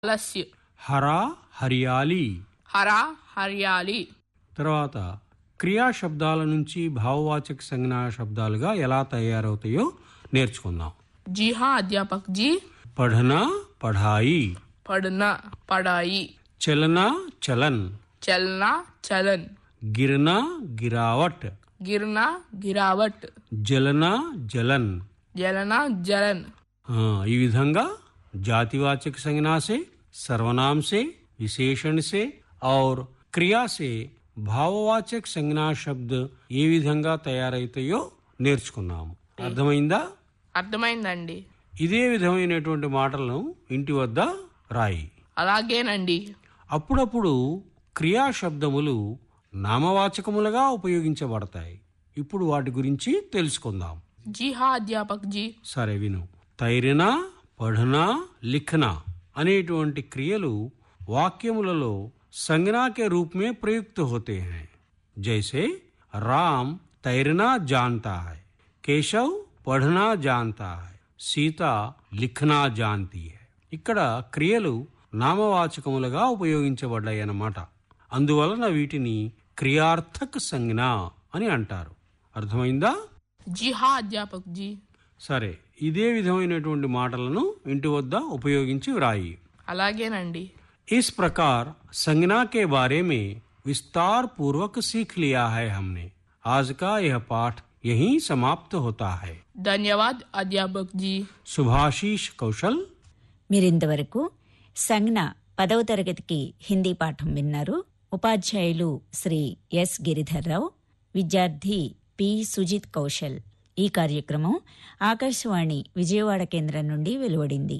ఆలస్య హరా హరియాలి హరా హర్యాలి తర్వాత క్రియా శబ్దాల నుంచి భావవాచక సంజ్ఞా శబ్దాలుగా ఎలా తయారవుతాయో నేర్చుకుందాం जी हाँ अध्यापक जी పఢనా పఢాయి पढ़ना पढ़ाई చలనా చలన్ चलना चलन గిరనా గిరావట్ गिरना गिरावट జలనా జలన్ जलना जलन ఆ, ఈ విధంగా जातिवाचक संज्ञा से सर्वनाम से विशेषण से और క్రియా से భావవాచక సంజ్ఞా శబ్ద ఏ విధంగా తయారైతాయో నేర్చుకున్నాము అర్థమైందా అర్థమైందండి ఇదే విధమైనటువంటి మాటలను ఇంటి వద్ద రాయి అలాగేనండి అప్పుడప్పుడు క్రియా శబ్దములు నామవాచకములుగా ఉపయోగించబడతాయి ఇప్పుడు వాటి గురించి తెలుసుకుందాం जी हाँ अध्यापक जी సరే విను తైరినా పఢనా లిఖనా అనేటువంటి క్రియలు వాక్యములలో संज्ञा के रूप में प्रयुक्त होते हैं जैसे राम तैरना जानता है केशव पढ़ना जानता है సీత లిఖనా జాంతి है ఇక్కడ క్రియలు నామవాచకములుగా ఉపయోగించబడ్డాయి అన్నమాట అందువలన వీటిని క్రియార్థక సంజ్ఞ అని అంటారు అర్థమైందా जी हाँ अध्यापक जी సరే ఇదే విధమైనటువంటి మాటలను ఇంటి వద్ద ఉపయోగించి వ్రాయి అలాగేనండి इस प्रकार संज्ञा के बारे में विस्तार पूर्वक सीख लिया है हमने आज का यह पाठ यहीं समाप्त होता है ధన్యవాద్ అధ్యాపక్ జీ सुभाषीष कौशल మీరింతవరకు సంజ్ఞ పదవ తరగతికి హిందీ పాఠం విన్నారు ఉపాధ్యాయులు శ్రీ ఎస్ గిరిధర్రావు విద్యార్థి పి సుజిత్ కౌశల్ ఈ కార్యక్రమం ఆకాశవాణి విజయవాడ కేంద్రం నుండి వెలువడింది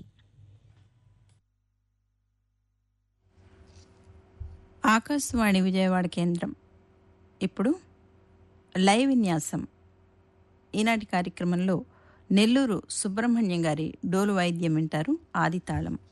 ఆకాశవాణి విజయవాడ కేంద్రం ఇప్పుడు లైవ్ విన్యాసం ఈనాటి కార్యక్రమంలో నెల్లూరు సుబ్రహ్మణ్యం గారి డోలు వాయిద్యం వింటారు ఆదితాళం